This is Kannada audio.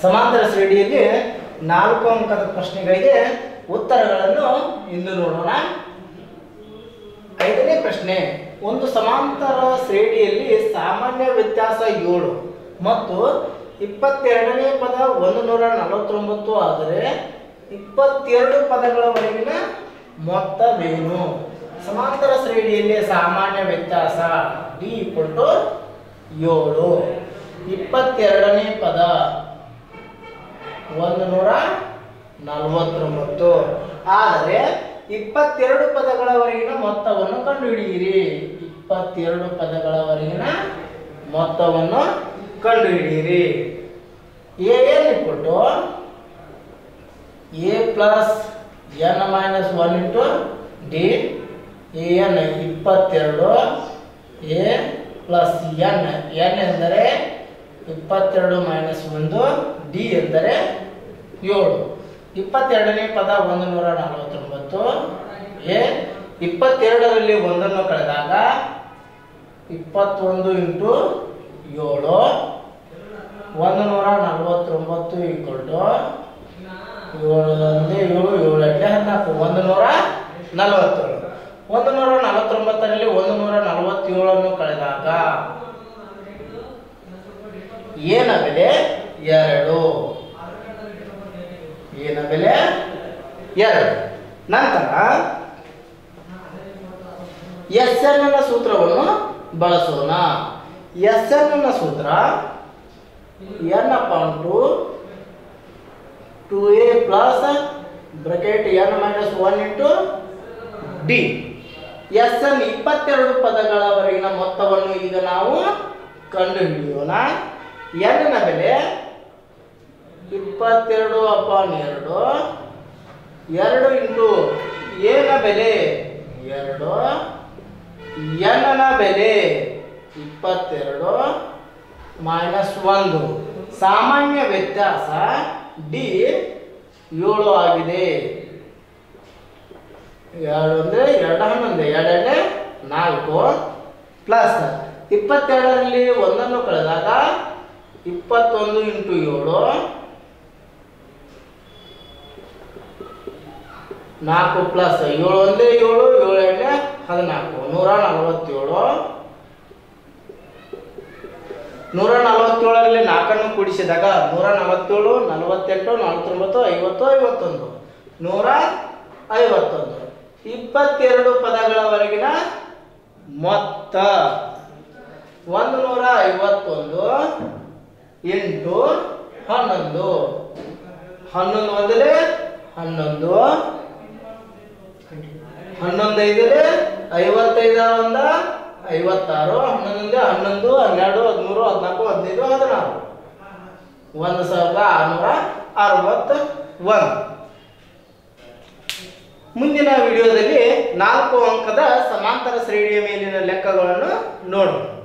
ಸಮಾಂತರ ಶ್ರೇಣಿಯಲ್ಲಿ ನಾಲ್ಕು ಅಂಕದ ಪ್ರಶ್ನೆಗಳಿಗೆ ಉತ್ತರಗಳನ್ನು ಇಂದು ನೋಡೋಣ ಐದನೇ ಪ್ರಶ್ನೆ ಒಂದು ಸಮಾಂತರ ಶ್ರೇಣಿಯಲ್ಲಿ ಸಾಮಾನ್ಯ ವ್ಯತ್ಯಾಸ ಏಳು ಮತ್ತು ಇಪ್ಪತ್ತೆರಡನೇ ಪದ ಒಂದು ನೂರ ನಲವತ್ತೊಂಬತ್ತು ಆದರೆ ಇಪ್ಪತ್ತೆರಡು ಪದಗಳವರೆಗಿನ ಮೊತ್ತವೇನು ಸಮಾಂತರ ಶ್ರೇಣಿಯಲ್ಲಿ ಸಾಮಾನ್ಯ ವ್ಯತ್ಯಾಸ ಡಿ ಕೊಟ್ಟು ಏಳು ಇಪ್ಪತ್ತೆರಡನೇ ಪದ ಒಂದು ನೂರ ನಲವತ್ತೊಂಬತ್ತು ಆದರೆ ಇಪ್ಪತ್ತೆರಡು ಪದಗಳವರೆಗಿನ ಮೊತ್ತವನ್ನು ಕಂಡುಹಿಡಿಯಿರಿ ಇಪ್ಪತ್ತೆರಡು ಪದಗಳವರೆಗಿನ ಮೊತ್ತವನ್ನು ಕಂಡುಹಿಡಿಯಿರಿ ಎ ಎನ್ ಕೊಟ್ಟು A plus N minus one into D A N ಇಪ್ಪತ್ತೆರಡು ಎ ಪ್ಲಸ್ ಎನ್ ಎನ್ ಎಂದರೆ ಇಪ್ಪತ್ತೆರಡು ಮೈನಸ್ ಒಂದು ಡಿ ಎಂದರೆ ಏಳು ಇಪ್ಪತ್ತೆರಡನೇ ಪದ ಒಂದು ನೂರ ನಲವತ್ತೊಂಬತ್ತು ಎ ಇಪ್ಪತ್ತೆರಡರಲ್ಲಿ ಒಂದನ್ನು ಕಳೆದಾಗ ಇಪ್ಪತ್ತೊಂದು ಇಂಟು ಏಳು ಒಂದು ನೂರ ನಲವತ್ತೊಂಬತ್ತು ಇಕ್ವಲ್ಟು ಏಳು ಒಂದೇ ಏಳು ಏಳು ಎಂಟೆ ಹದಿನಾಲ್ಕು ಒಂದು ನೂರ ನಲವತ್ತೇಳು ಒಂದು ನೂರ ನಲವತ್ತೊಂಬತ್ತರಲ್ಲಿ ಒಂದು ನೂರ ನಲವತ್ತೇಳನ್ನು ಕಳೆದಾಗ ಏನ ಬೆಲೆ ಎರಡು ಏನ ಬೆಲೆ ಎರಡು ನಂತರ ಎಸ್ ಎನ್ ನ ಸೂತ್ರವನ್ನು ಬಳಸೋಣ ಎಸ್ ಎನ್ ನ ಸೂತ್ರ N upon two two A plus bracket N minus one into D S N ಇಪ್ಪತ್ತೆರಡು ಪದಗಳವರೆಗಿನ ಮೊತ್ತವನ್ನು ಈಗ ನಾವು ಕಂಡುಹಿಡಿಯೋಣ ಎನ್ ನ ಬೆಲೆ ಇಪ್ಪತ್ತೆರಡು ಅಪಾನ್ ಎರಡು ಎರಡು ಇಂಟು ಎನ ಬೆಲೆ ಎರಡು ಎನ್ ನ ಬೆಲೆ ಇಪ್ಪತ್ತೆರಡು ಮೈನಸ್ ಒಂದು ಸಾಮಾನ್ಯ ವ್ಯತ್ಯಾಸ ಡಿ ಏಳು ಆಗಿದೆ ಎರಡು ಅಂದರೆ ಎರಡು ಹನ್ನೊಂದು ಎರಡನೇ ನಾಲ್ಕು ಪ್ಲಸ್ ಇಪ್ಪತ್ತೆರಡರಲ್ಲಿ ಒಂದನ್ನು ಕಳೆದಾಗ ಇಪ್ಪತ್ತೊಂದು ಇಂಟು ಏಳು ನಾಲ್ಕು ಪ್ಲಸ್ ಏಳು ಒಂದೇ ಏಳು ಏಳು ಎರಡನೇ ಹದಿನಾಲ್ಕು ನೂರ ನಲವತ್ತೇಳು ನೂರ ನಲವತ್ತೇಳರಲ್ಲಿ ನಾಲ್ಕನ್ನು ಕೂಡಿಸಿದಾಗ ನೂರ ನಲವತ್ತೇಳು ನಲವತ್ತೆಂಟು ನಲವತ್ತೊಂಬತ್ತು ಐವತ್ತು ಐವತ್ತೊಂದು ನೂರ ಐವತ್ತೊಂದು ಇಪ್ಪತ್ತೆರಡು ಪದಗಳವರೆಗಿನ ಮೊತ್ತ ಒಂದು ನೂರ ಐವತ್ತೊಂದು ಎಂಟು ಹನ್ನೊಂದು ಹನ್ನೊಂದು ಒಂದಲೇ ಹನ್ನೊಂದು ಹನ್ನೊಂದು ಐದಲೇ ಐವತ್ತೈದ ಒಂದ ಐವತ್ತಾರು ಹನ್ನೊಂದು ಹನ್ನೊಂದು ಹನ್ನೆರಡು ಹದಿಮೂರು ಹದಿನಾಲ್ಕು ಹದಿನೈದು ಹದಿನಾರು ಒಂದು ಸಾವಿರದ ಆರುನೂರ ಅರವತ್ತ ಒಂದು ಮುಂದಿನ ವಿಡಿಯೋದಲ್ಲಿ ನಾಲ್ಕು ಅಂಕದ ಸಮಾಂತರ ಶ್ರೇಣಿಯ ಮೇಲಿನ ಲೆಕ್ಕಗಳನ್ನು ನೋಡೋಣ